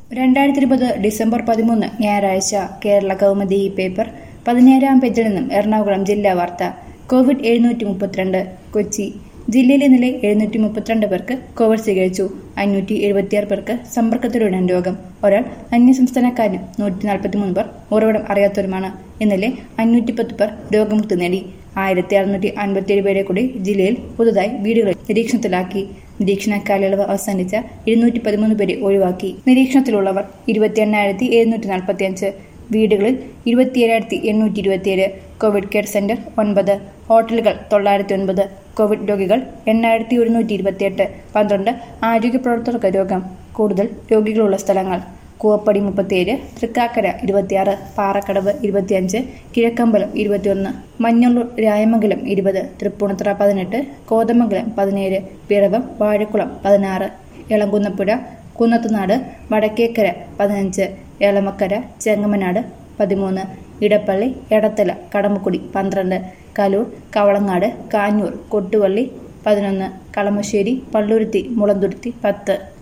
രണ്ടായിരത്തി ഇരുപത് ഡിസംബർ പതിമൂന്ന് ഞായറാഴ്ച കേരള കൗമുദി ഈ പേപ്പർ പതിനേഴാം പേജിൽ നിന്നും എറണാകുളം ജില്ലാ വാർത്ത കോവിഡ് എഴുന്നൂറ്റി മുപ്പത്തിരണ്ട് കൊച്ചി ജില്ലയിൽ ഇന്നലെ എഴുന്നൂറ്റി മുപ്പത്തിരണ്ട് പേർക്ക് കോവിഡ് സ്ഥിരീകരിച്ചു അഞ്ഞൂറ്റി എഴുപത്തിയാറ് പേർക്ക് സമ്പർക്കത്തിലൂടെ രോഗം ഒരാൾ അന്യസംസ്ഥാനക്കാരനും നൂറ്റി നാൽപ്പത്തിമൂന്ന് പേർ ഉറവിടം അറിയാത്തവരുമാണ് ഇന്നലെ അഞ്ഞൂറ്റി പത്ത് പേർ രോഗമുക്തി നേടി ആയിരത്തി അറുന്നൂറ്റി അൻപത്തിയേഴ് പേരെ കൂടി ജില്ലയിൽ പുതുതായി വീടുകളിൽ നിരീക്ഷണത്തിലാക്കി നിരീക്ഷണ കാലയളവ് അവസാനിച്ച ഇരുന്നൂറ്റി പതിമൂന്ന് പേരെ ഒഴിവാക്കി നിരീക്ഷണത്തിലുള്ളവർ ഇരുപത്തി എണ്ണായിരത്തി എഴുന്നൂറ്റി നാൽപ്പത്തി അഞ്ച് വീടുകളിൽ ഇരുപത്തിയേഴായിരത്തി എണ്ണൂറ്റി ഇരുപത്തിയേഴ് കോവിഡ് കെയർ സെന്റർ ഒൻപത് ഹോട്ടലുകൾ തൊള്ളായിരത്തി ഒൻപത് കോവിഡ് രോഗികൾ എണ്ണായിരത്തി ഒരുന്നൂറ്റി ഇരുപത്തിയെട്ട് പന്ത്രണ്ട് ആരോഗ്യ പ്രവർത്തകർക്ക് രോഗം കൂടുതൽ രോഗികളുള്ള സ്ഥലങ്ങൾ കൂവപ്പടി മുപ്പത്തിയേഴ് തൃക്കാക്കര ഇരുപത്തിയാറ് പാറക്കടവ് ഇരുപത്തിയഞ്ച് കിഴക്കമ്പലം ഇരുപത്തിയൊന്ന് മഞ്ഞള്ളൂർ രായമംഗലം ഇരുപത് തൃപ്പൂണിത്തുറ പതിനെട്ട് കോതമംഗലം പതിനേഴ് പിറവം വാഴക്കുളം പതിനാറ് ഇളങ്കുന്നപ്പുഴ കുന്നത്തുനാട് വടക്കേക്കര പതിനഞ്ച് ഏളമക്കര ചെങ്ങമനാട് പതിമൂന്ന് ഇടപ്പള്ളി എടത്തല കടമക്കുടി പന്ത്രണ്ട് കലൂർ കവളങ്ങാട് കാഞ്ഞൂർ കൊട്ടുവള്ളി പതിനൊന്ന് കളമശ്ശേരി പള്ളുരുത്തി മുളന്തുരുത്തി പത്ത്